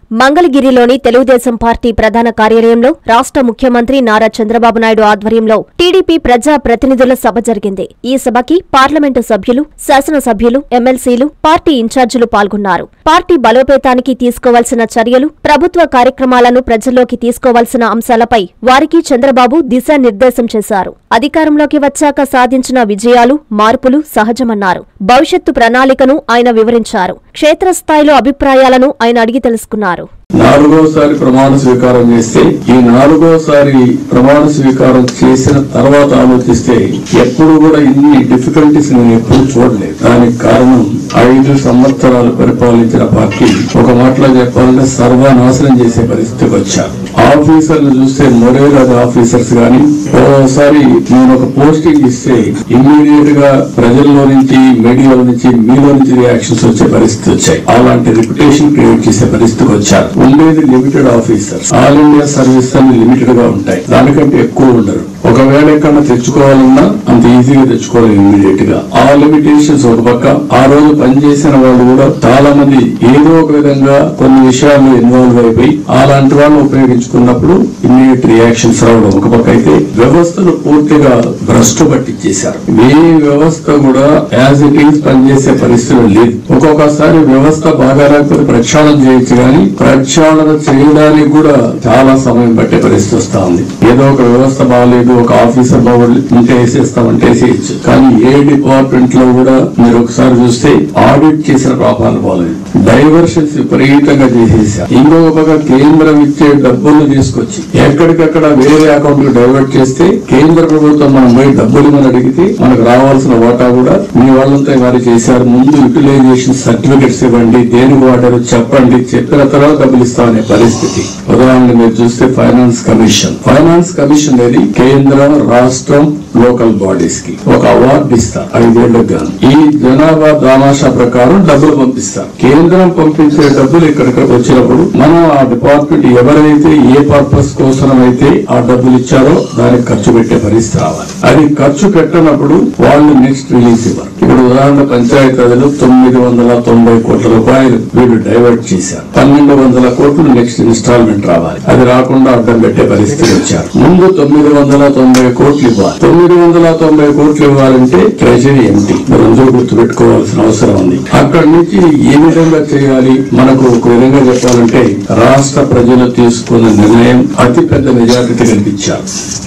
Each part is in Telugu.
మంగళగిరిలోని తెలుగుదేశం పార్టీ ప్రధాన కార్యాలయంలో రాష్ట్ర ముఖ్యమంత్రి నారా చంద్రబాబు నాయుడు ఆధ్వర్యంలో టీడీపీ ప్రజా ప్రతినిధుల సభ జరిగింది ఈ సభకి పార్లమెంటు సభ్యులు శాసనసభ్యులు ఎమ్మెల్సీలు పార్టీ ఇన్ఛార్జీలు పాల్గొన్నారు పార్టీ బలోపేతానికి తీసుకోవాల్సిన చర్యలు ప్రభుత్వ కార్యక్రమాలను ప్రజల్లోకి తీసుకోవాల్సిన అంశాలపై వారికి చంద్రబాబు దిశానిర్దేశం చేశారు అధికారంలోకి వచ్చాక సాధించిన విజయాలు మార్పులు సహజమన్నారు భవిష్యత్తు ప్రణాళికను ఆయన వివరించారు క్షేత్రస్థాయిలో అభిప్రాయాలను ఆయన అడిగి తెలుసుకున్నారు నాలుగోసారి ప్రమాణ స్వీకారం చేస్తే ఈ నాలుగోసారి ప్రమాణ స్వీకారం చేసిన తర్వాత ఆలోచిస్తే ఎప్పుడు కూడా ఇన్ని డిఫికల్టీస్ నేను ఎప్పుడు చూడలేదు దానికి కారణం ఐదు సంవత్సరాలు పరిపాలించిన పార్టీ ఒక మాటలో చెప్పాలంటే సర్వనాశనం చేసే పరిస్థితికి వచ్చారు ఆఫీసర్లు చూస్తే మొరేరాజు ఆఫీసర్స్ గాని ఓసారి నేను ఒక పోస్టింగ్ ఇస్తే ఇమ్మీడియట్ గా ప్రజల్లో నుంచి మీడియాలో నుంచి మీలో నుంచి రియాక్షన్స్ వచ్చే పరిస్థితి వచ్చాయి అలాంటి రిప్యుటేషన్ క్రియేట్ చేసే పరిస్థితికి వచ్చారు ఉండేది limited officers all India service అన్ని లిమిటెడ్ గా ఉంటాయి దానికంటే ఎక్కువ ఉండరు ఒకవేళ ఎక్కడ తెచ్చుకోవాలన్నా అంత ఈజీగా తెచ్చుకోవాలి ఇమ్మీడియట్ గా ఆ లిమిటేషన్స్ ఒక పక్క ఆ రోజు పనిచేసిన వాళ్ళు కూడా చాలా మంది ఏదో ఒక విధంగా కొన్ని విషయాల్లో ఇన్వాల్వ్ అయిపోయి అలాంటి వాళ్ళని ఉపయోగించుకున్నప్పుడు ఇమ్మీడియట్ రియాక్షన్స్ రావడం ఒక పక్క అయితే వ్యవస్థను పూర్తిగా భ్రష్టు పట్టించేశారు ఏ వ్యవస్థ కూడా యాజ్ ఇట్ ఈజ్ పనిచేసే పరిస్థితులు లేదు ఒక్కొక్కసారి వ్యవస్థ బాగా లేకపోతే ప్రక్షాళన చేయొచ్చు కానీ ప్రక్షాళన చేయడానికి కూడా చాలా సమయం పట్టే పరిస్థితి వస్తా ఉంది ఏదో ఒక వ్యవస్థ బాగాలేదు ఒక ఆఫీసర్ బాగోలేదు ఉంటే వేసేస్తామంటే వేసేయచ్చు కానీ ఏ డిపార్ట్మెంట్ లో కూడా మీరు ఒకసారి చూస్తే ఆడిట్ చేసిన పాపాలు బాగాలేదు డైవర్షన్స్ విపరీతంగా చేసేసారు ఇంకొక పక్క కేంద్రం ఇచ్చే డబ్బులు తీసుకొచ్చి ఎక్కడికక్కడ వేరే అకౌంట్ కు డైవర్ట్ చేస్తే కేంద్ర ప్రభుత్వం మనం పోయి డబ్బులు మనం అడిగితే మనకు రావాల్సిన వాటా కూడా మీ వాళ్ళంతా వారు చేశారు ముందు యూటిలైజేషన్ సర్టిఫికెట్స్ ఇవ్వండి దేనికి వాడారు చెప్పండి చెప్పిన తర్వాత డబ్బులు ఇస్తామనే పరిస్థితి ఉదాహరణ మీరు చూస్తే ఫైనాన్స్ కమిషన్ ఫైనాన్స్ కమిషన్ అనేది కేంద్రం రాష్ట్రం లోకల్ బాడీస్ కి ఒక అవార్డు ఇస్తారు ఐదేళ్లకు గాను ఈ జనాభా దామాషా ప్రకారం డబ్బులు పంపిస్తారు కేంద్రం పంపించే డబ్బులు ఇక్కడికి వచ్చినప్పుడు మనం ఆ డిపార్ట్మెంట్ ఎవరైతే ఏ పర్పస్ కోసం అయితే ఆ డబ్బులు ఇచ్చారో దానికి ఖర్చు పెట్టే పరిస్థితి రావాలి అది ఖర్చు పెట్టినప్పుడు వాళ్ళు నెక్స్ట్ రిలీజ్ ఇవ్వరు ఇప్పుడు ఉదాహరణ పంచాయతీలో తొమ్మిది వందల తొంభై కోట్ల రూపాయలు వీళ్ళు డైవర్ట్ చేశారు పన్నెండు వందల కోట్లు నెక్స్ట్ ఇన్స్టాల్మెంట్ రావాలి అది రాకుండా అడ్డం పెట్టే పరిస్థితి వచ్చారు ముందు తొమ్మిది వందల తొంభై కోట్లు ఇవ్వాలి తొమ్మిది వందల తొంభై కోట్లు ఇవ్వాలంటే ట్రెజరీ ఎంటీ అందరూ గుర్తు పెట్టుకోవాల్సిన అవసరం ఉంది అక్కడి నుంచి ఏ విధంగా చేయాలి మనకు ఒక విధంగా చెప్పాలంటే రాష్ట్ర ప్రజలు తీసుకున్న నిర్ణయం అతి పెద్ద మెజారిటీ కనిపించారు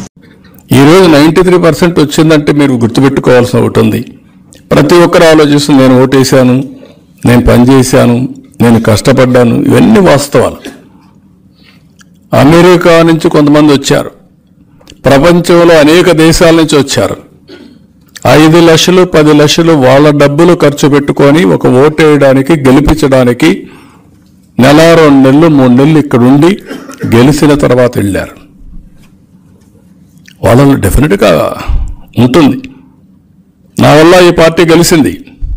ఈ రోజు నైంటీ త్రీ పర్సెంట్ వచ్చిందంటే మీరు గుర్తుపెట్టుకోవాల్సిన ఒకటి ఉంది ప్రతి ఒక్కరు ఆలోచిస్తుంది నేను ఓటేశాను నేను పనిచేశాను నేను కష్టపడ్డాను ఇవన్నీ వాస్తవాలు అమెరికా నుంచి కొంతమంది వచ్చారు ప్రపంచంలో అనేక దేశాల నుంచి వచ్చారు ఐదు లక్షలు పది లక్షలు వాళ్ళ డబ్బులు ఖర్చు పెట్టుకొని ఒక ఓటు వేయడానికి గెలిపించడానికి నెల రెండు నెలలు మూడు నెలలు ఇక్కడ ఉండి గెలిచిన తర్వాత వెళ్ళారు వాళ్ళలో డెఫినెట్గా ఉంటుంది నా వల్ల ఈ పార్టీ గెలిచింది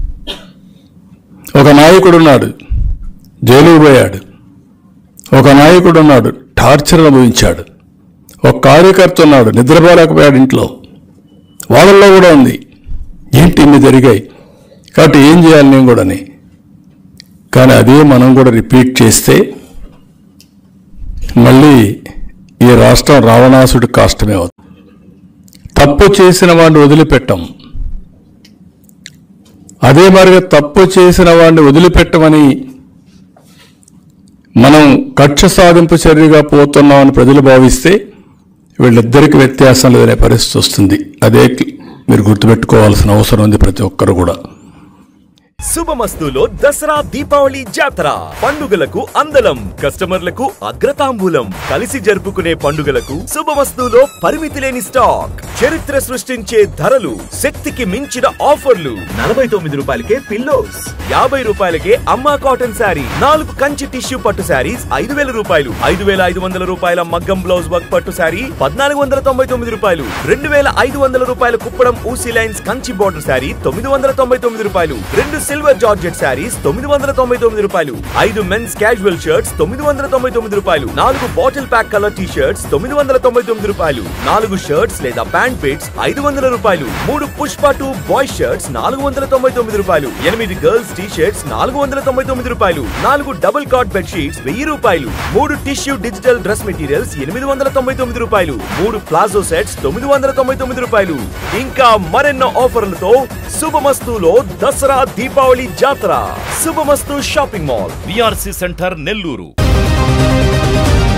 ఒక నాయకుడు ఉన్నాడు జైలుకు పోయాడు ఒక నాయకుడు ఉన్నాడు టార్చర్ అనుభవించాడు ఒక కార్యకర్త ఉన్నాడు నిద్రపోలేకపోయాడు ఇంట్లో వాళ్ళల్లో కూడా ఉంది ఏంటి ఇన్ని జరిగాయి కాబట్టి ఏం చేయాలి నేను కూడాని కానీ అదే మనం కూడా రిపీట్ చేస్తే మళ్ళీ ఈ రాష్ట్రం రావణాసుడి కాష్టమే అవుతుంది తప్పు చేసిన వాడిని వదిలిపెట్టం అదే మరిగా తప్పు చేసిన వాడిని వదిలిపెట్టమని మనం కక్ష సాధింపు చర్యగా పోతున్నామని ప్రజలు భావిస్తే వీళ్ళిద్దరికి వ్యత్యాసం లేదనే పరిస్థితి వస్తుంది అదే మీరు గుర్తుపెట్టుకోవాల్సిన అవసరం ఉంది ప్రతి ఒక్కరు కూడా శుభమస్తులో దసరా దీపావళి జాతర పండుగలకు అందలం కస్టమర్లకు అగ్రతాంబూలం కలిసి జరుపుకునే పండుగలకు శుభమస్తులో పరిమితి లేని స్టాక్ చరిత్ర సృష్టించే ధరలు శక్తికి మించిన ఆఫర్లు నలభై తొమ్మిది రూపాయలకే పిల్లోస్ యాభై రూపాయలకే అమ్మా కాటన్ శారీ నాలుగు కంచి టిష్యూ పట్టు శారీస్ ఐదు వేల రూపాయలు ఐదు వేల ఐదు వందల రూపాయల మగ్గం బ్లౌజ్ వర్క్ పట్టు శారీ పద్నాలుగు వందల తొంభై తొమ్మిది రూపాయలు రెండు వేల ఐదు వందల రూపాయల కుప్పడం ఊసీ లైన్స్ కంచి బోర్డర్ శారీ తొమ్మిది వందల తొంభై తొమ్మిది రూపాయలు రెండు సిల్వర్ జార్జెట్ శారీస్ తొమ్మిది వందల తొంభై తొమ్మిది రూపాయలు ఐదు మెన్స్ క్యాజువల్ షర్ట్స్ తొమ్మిది వందల తొంభై తొమ్మిది రూపాయలు నాలుగు bottle pack colour T-shirts తొమ్మిది వందల తొంభై తొమ్మిది రూపాయలు నాలుగు షర్ట్స్ లేదా ప్యాంట్ పిట్స్ ఐదు వందల రూపాయలు మూడు పుష్ప టూ బాయ్ షర్ట్స్ నాలుగు వందల తొంభై తొమ్మిది రూపాయలు ఎనిమిది గర్ల్స్ టీ షర్ట్స్ నాలుగు వందల తొంభై తొమ్మిది రూపాయలు నాలుగు డబుల్ కాట్ బెడ్ షీట్స్ వెయ్యి రూపాయలు మూడు టిష్యూ డిజిటల్ డ్రెస్ మెటీరియల్స్ ఎనిమిది వందల తొంభై తొమ్మిది రూపాయలు మూడు ప్లాజో సెట్స్ తొమ్మిది వందల తొంభై తొమ్మిది రూపాయలు ఇంకా మరెన్నో ఆఫర్లతో శుభమస్తులో దసరా దీపావళి జాతర Shubhamastu shopping mall VRC centre Nellore